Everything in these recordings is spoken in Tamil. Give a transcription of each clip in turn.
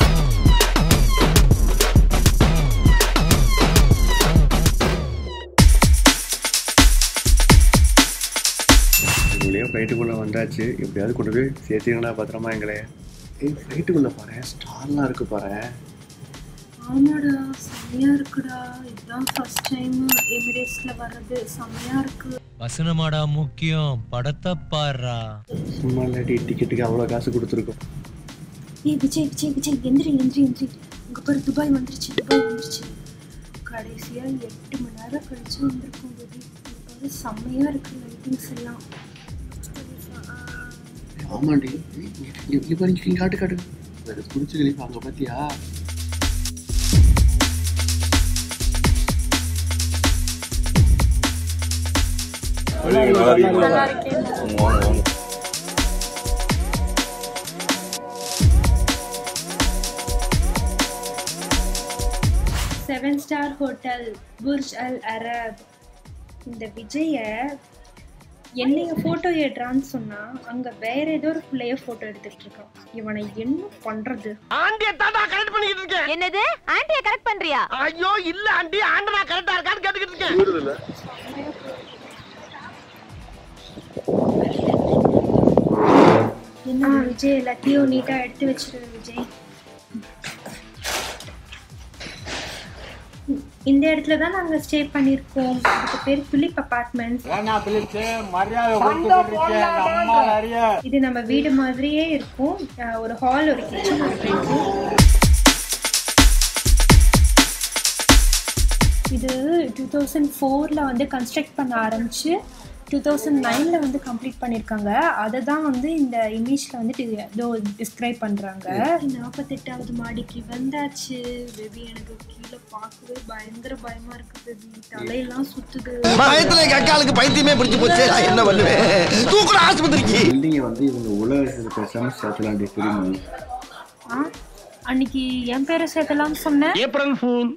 இதுலேயே ஃப்ளைட்டுக்குள்ளே வந்தாச்சு எப்படியாவது கொண்டு போய் சேர்த்துக்கங்களா பத்திரமா எங்களே ஏய் ஃப்ளைட்டுக்குள்ளே பாரு ஸ்டார்லாம் இருக்கு பாரு ஆமாடா செம்மையா இருக்குடா இதுதான் ஃபர்ஸ்ட் டைம் எமிரேட்ஸ்ல வர்றது செம்மையா இருக்கு வசனமாடா முக்கியம் படத்தை பாடுறா சும்மா இல்லாட்டி டிக்கெட்டுக்கு அவ்வளோ காசு கொடுத்துருக்கோம் ஏய் விஜய் விஜய் விஜய் எந்திரி எந்திரி எந்திரி உங்க பேர் துபாய் வந்துருச்சு துபாய் வந்துருச்சு கடைசியா எட்டு மணி நேரம் கழிச்சு வந்திருக்கோம் பேபி பாரு செம்மையா இருக்கு லைட்டிங்ஸ் எல்லாம் ஆமாண்டி இப்போ நீங்கள் காட்டு காட்டு அது பிடிச்ச கழிப்பு அங்கே பார்த்தியா seven star hotel Burj Al Arab இந்த விஜய என்னைய ஃபோட்டோ எடுறான்னு சொன்னா அங்க வேற ஏதோ ஒரு பிள்ளைய ஃபோட்டோ எடுத்துட்டு இருக்கான் இவனை என்ன பண்றது ஆண்டிய தாண்டா கரெக்ட் பண்ணிக்கிட்டு இருக்கேன் என்னது ஆண்டிய கரெக்ட் பண்றியா ஐயோ இல்ல ஆண்டி ஆண்டனா கரெக்டா இருக்கான்னு கேட்டுக்கிட்டு இருக்கேன் என்ன விஜய் எல்லாத்தையும் நீட்டா எடுத்து வச்சிருது விஜய் இந்த இடத்துல தான் நாங்க ஸ்டே பண்ணிருக்கோம் இதுக்கு பேர் பிலிப் அபார்ட்மெண்ட்ஸ் இது நம்ம வீடு மாதிரியே இருக்கும் அஹ் ஒரு ஹால் ஒரு கிச்சன் ஒரு பெட்ரூம் இது டூ தௌசண்ட் ஃபோரில் வந்து கன்ஸ்ட்ரக்ட் பண்ண ஆரம்பிச்சு டூ தௌசண்ட் நைனில் வந்து கம்ப்ளீட் பண்ணியிருக்காங்க அதை தான் வந்து இந்த இமேஜில் வந்துட்டு ஏதோ டிஸ்கிரைப் பண்ணுறாங்க நாற்பத்தெட்டாவது மாடிக்கு வந்தாச்சு பேபி எனக்கு கீழே பார்க்கவே பயங்கர பயமாக இருக்கு பேபி தலையெல்லாம் சுத்துது பயத்துல எங்க அக்காளுக்கு பைத்தியமே பிடிச்சு போச்சு நான் என்ன பண்ணுவேன் தூக்குற ஆஸ்பத்திரிக்கு பில்டிங்கை வந்து இவங்க உலகத்தில் பேசாமல் சேர்த்தலாண்டி தெரியுமா ஆ அன்னைக்கு என் பேரை சேர்த்தலாம்னு சொன்னேன் ஏப்ரல் ஃபூல்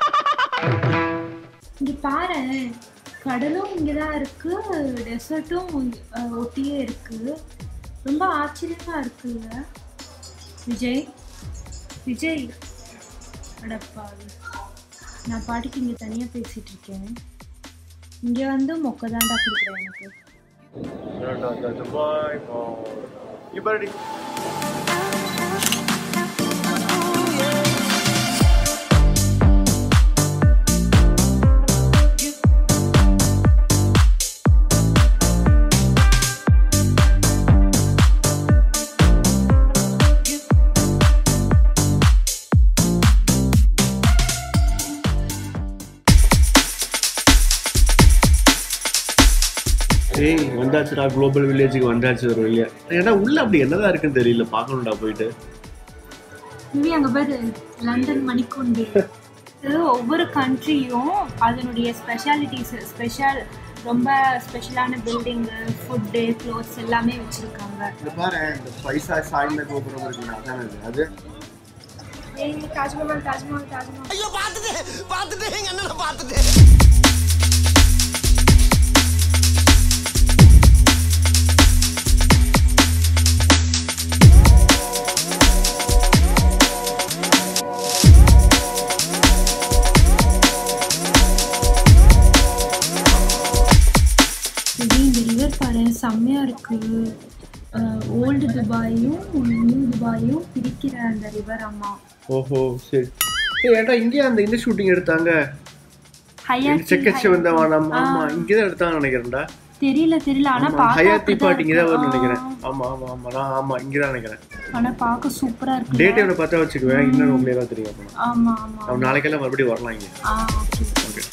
இங்க பாரு கடலும் இங்கே தான் இருக்கு டெசர்ட்டும் ஒட்டியே இருக்கு ரொம்ப ஆச்சரியமா இருக்குங்க விஜய் விஜய் அடப்பாவி நான் பாட்டுக்கு இங்கே தனியாக பேசிட்டு இருக்கேன் இங்கே வந்து மொக்க தாண்டா கொடுக்குறேன் எனக்கு ஏய் வந்தாச்சுடா குளோபல் வில்லேஜுக்கு வந்தாச்சு ஒரு வழியா ஏன்னா உள்ள அப்படி என்னதான் இருக்குன்னு தெரியல பார்க்கணும்டா போயிட்டு இனி அங்கே பேர் லண்டன் மணிக்கூண்டு இது ஒவ்வொரு கண்ட்ரியும் அதனுடைய ஸ்பெஷாலிட்டிஸ் ஸ்பெஷல் ரொம்ப ஸ்பெஷலான பில்டிங்கு ஃபுட்டு க்ளோத்ஸ் எல்லாமே வச்சுருக்காங்க இந்த பாரு இந்த பைசா சாய்ந்த கோபுரம் இருக்குல்ல அதானே அது. அது ஏய் தாஜ்மஹால் தாஜ்மஹால் தாஜ்மஹால் ஐயோ பாத்துட்டு பாத்துட்டு எங்க அண்ணனை பாத்துட்டு இது இந்த ரிவர் பாரு செம்மையாக இருக்கு ஓல்டு துபாயும் நியூ துபாயும் பிரிக்கிற அந்த ரிவர் அம்மா ஓஹோ சரி ஏய் ஏன்டா இங்கே அந்த இந்த ஷூட்டிங் எடுத்தாங்க செக்கச்சி வந்த வானம் ஆமா இங்கே தான் எடுத்தாங்க நினைக்கிறேன்டா தெரியல தெரியல ஆனா ஆமா, பார்க்க ஹயாத்தி அப்படிதான் பாட்டு இங்கே தான் வரும்னு இருக்கு. நினைக்கிறேன் ஆமா ஆமா ஆமா நான் ஆமா இங்கே தான் நினைக்கிறேன் ஆனா பார்க்க சூப்பரா இருக்கு டேட் எவ்வளோ பார்த்தா வச்சுக்குவேன் இன்னும் ரொம்ப தான் தெரியும் அப்போ ஆமா ஆமா அவன் நாளைக்கெல்லாம் மறுபடியும் வரலாம் இங்கே ஆ ஓகே ஓகே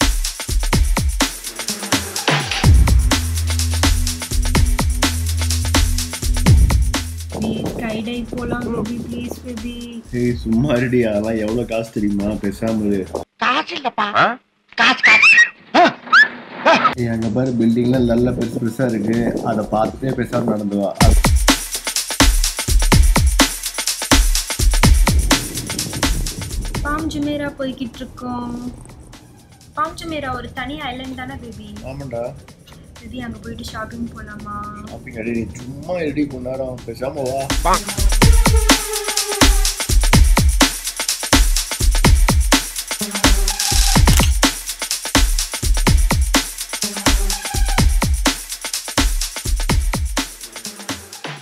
ஸ்கை டை போலாம் பேபி ப்ளீஸ் பேபி ஏய் சும்மா இருடி அதெல்லாம் எவ்வளோ காசு தெரியுமா பேசாம இரு காசு இல்லப்பா ஏய் அங்கே பாரு பில்டிங்லாம் நல்ல பெருசு பெருசாக இருக்கு அதை பார்த்துட்டே பேசாம நடந்து வா பாம் ஜுமேரா போய்கிட்டு இருக்கோம் பாம் ஜுமேரா ஒரு தனி ஐலண்ட் தானே பேபி ஆமாண்டா பேபி அங்க போயிட்டு ஷாப்பிங் போலாமா அப்படிங்க நீ சும்மா ரெடி நேரம் பேசாம வா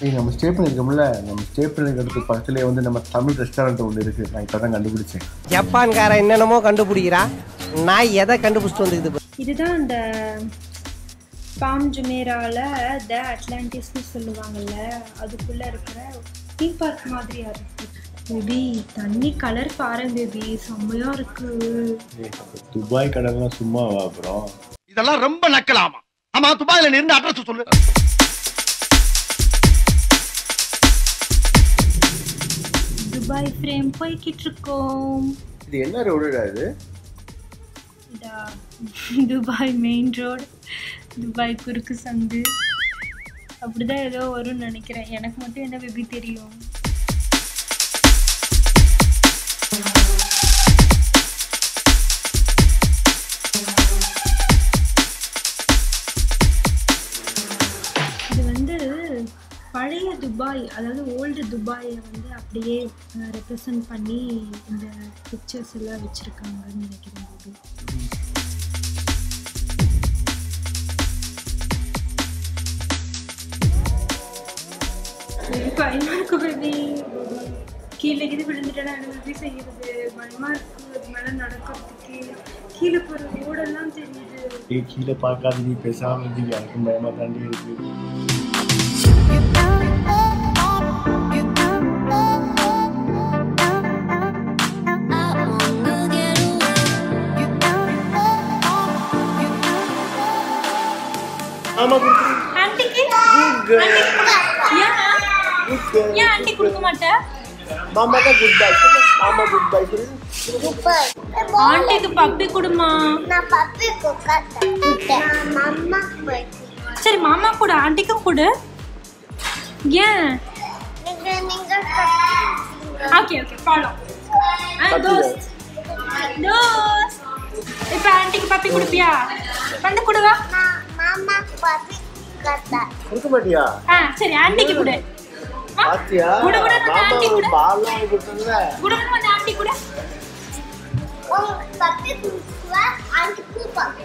ஏய் நம்ம ஸ்டே பண்ணிருக்கோம்ல நம்ம ஸ்டே பண்ணிருக்கிறதுக்கு பக்கத்துலயே வந்து நம்ம தமிழ் ரெஸ்டாரண்ட் ஒன்று இருக்கு நான் இப்போ தான் கண்டுபிடிச்சேன் ஜப்பான்கார என்னென்னமோ கண்டுபிடிக்கிறா நான் எதை கண்டுபிடிச்சிட்டு வந்துக்குது இதுதான் அந்த பாம் ஜுமேரால த அட்லாண்டிஸ்னு சொல்லுவாங்கல்ல அதுக்குள்ள இருக்கிற தீம் பார்க் மாதிரியா இருக்கு பேபி தண்ணி கலர் பாரு பேபி செம்மையா இருக்கு ஏய், அப்ப துபாய் கடல்லாம் சும்மாவா அப்புறம் இதெல்லாம் ரொம்ப நக்கலாமா ஆமா துபாயில நின்று அட்ரஸ் சொல்லு துபாய் ஃப்ரேம் போய்கிட்டு இருக்கோம் இது என்ன ரோடுடா இது இதா துபாய் மெயின் ரோடு துபாய் குறுக்கு சந்து அப்படிதான் ஏதோ வரும்னு நினைக்கிறேன் எனக்கு மட்டும் என்ன பேபி தெரியும் இது வந்து பழைய துபாய் அதாவது ஓல்டு துபாயை வந்து அப்படியே ரெப்ரசன்ட் பண்ணி இந்த பிக்சர்ஸ் எல்லாம் வச்சுருக்காங்கன்னு நினைக்கிறேன் பேபி பயமா இருக்கு பேபி கீழே இது விழுந்துட்டேன்னா என்ன எப்படி செய்யறது பயமா இருக்கு அது மேல நடக்கிறதுக்கு கீழே போற ரோடெல்லாம் தெரியுது ஏய் கீழே பார்க்காத நீ பேசாம இருந்தீங்க எனக்கும் பயமா தாண்டி இருக்கு ஆமா கொடுத்துரு. ஆன்ட்டிக்கு Good girl. ஏன் Good girl. ஏன் ஆன்ட்டி கொடுக்க மாட்டேன் மாமா தான் குட் பை மாமா குட் பை சொல்லு ஆன்ட்டிக்கு பப்பி கொடுமா நான் பப்பி குக்கட்டேன் நான் அம்மா போயிட்டு சரி மாமா கூட ஆன்ட்டிக்கும் கொடு ஏன் நீங்க நீங்க ஓகே ஓகே ஃபாலோ தோஸ்த் தோஸ்த் இப்போ ஆன்ட்டிக்கு பப்பி கொடுப்பியா வந்து கொடுவா நான் மாமா பப்பி கட்டேன் கொடுக்க மாட்டியா ஆ சரி ஆன்ட்டிக்கு கொடு ஆ, பாத்தியா குடு, குடு, அந்த மாமா aunty ஒரு குடு. பால்லாம் கொடுத்ததுல குடு குடு வந்து ஆன்ட்டி கொடு உங்க பப்பி குடுக்குவா ஆண்டி கூப்பாங்க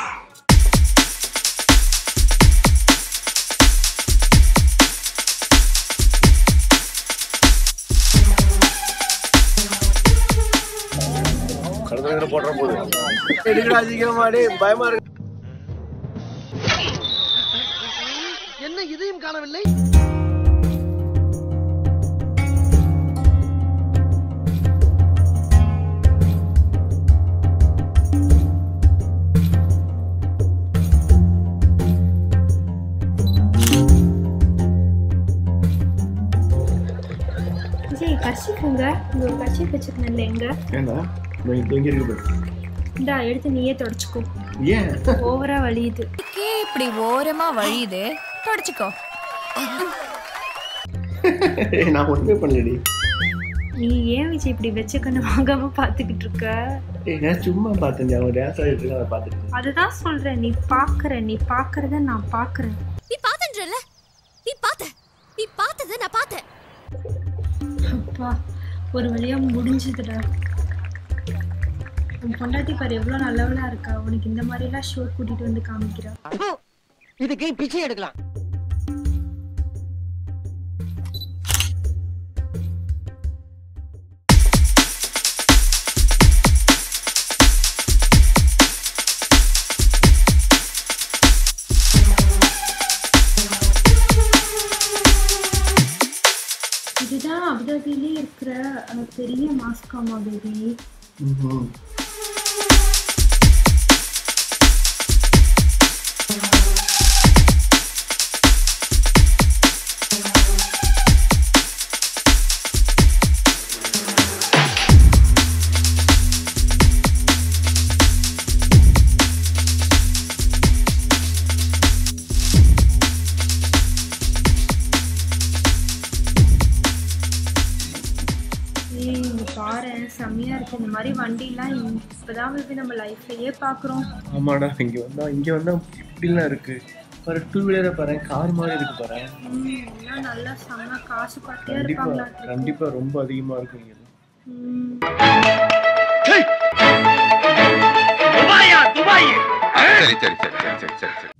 கடற்கரை போடுற போது எடுக்கடா சீக்கிரமா டேய் பயமா இருக்கு என்ன இதையும் காணவில்லை விஜய் கர்ச்சிக்குங்க இங்க ஒரு கர்ச்சிப் வச்சிருந்தேன்ல எங்க ஏண்டா நான் இங்க இங்க இருக்கு பாரு. இந்தா எடுத்து நீயே தொடச்சிக்கோ ஏன் ஓவரா வலியுது இப்படி ஓரமா வழியுது தொடச்சுக்கோ ஏய், நான் ஒண்ணுமே பண்ணலடி நீ ஏன் விஜய் இப்படி வச்ச கண்ணு வாங்காம பாத்துக்கிட்டு இருக்க ஏய் நான் சும்மா பார்த்தேன் அவன் டான்ஸ் ஆடிட்டு இருக்கான் அதை பார்த்துட்டு இருந்தேன். அதுதான் சொல்றேன் நீ பாக்குற நீ பாக்குறத நான் பாக்குறேன் நீ பாத்தன்றல நீ பாத்த நீ பார்த்தத நான் பார்த்தேன் அப்பா ஒரு வழியா முடிஞ்சதுடா உன் பொண்டாட்டி பாரு எவ்வளவு நல்லவளா இருக்கா உனக்கு இந்த மாதிரி எல்லாம் ஷோ கூட்டிட்டு வந்து காமிக்கிறா இதுக்கு பிச்சை எடுக்கலாம் இதுதான் அபுதாபிலே இருக்கிற அஹ், பெரிய மாஸ்காமா பேபி ம்ஹும். ஏய் இங்க பாரு செம்மையா இருக்கு இந்த மாதிரி வண்டிலாம் இப்பதான் பேபி நம்ம லைஃப்லயே பாக்குறோம் ஆமாடா இங்க வந்தா இங்க வந்தா இப்படிலாம் இருக்கு ஒரு டூ வீலரை பாரு கார் மாதிரி இருக்கு பாரு ம், எல்லாம் நல்லா செம்ம காசு பார்த்தியா கண்டிப்பா இருப்பாங்களா கண்டிப்பா ரொம்ப அதிகமா இருக்கும் இங்க ம் துபாயா துபாய் சரி சரி சரி சரி சரி சரி சரி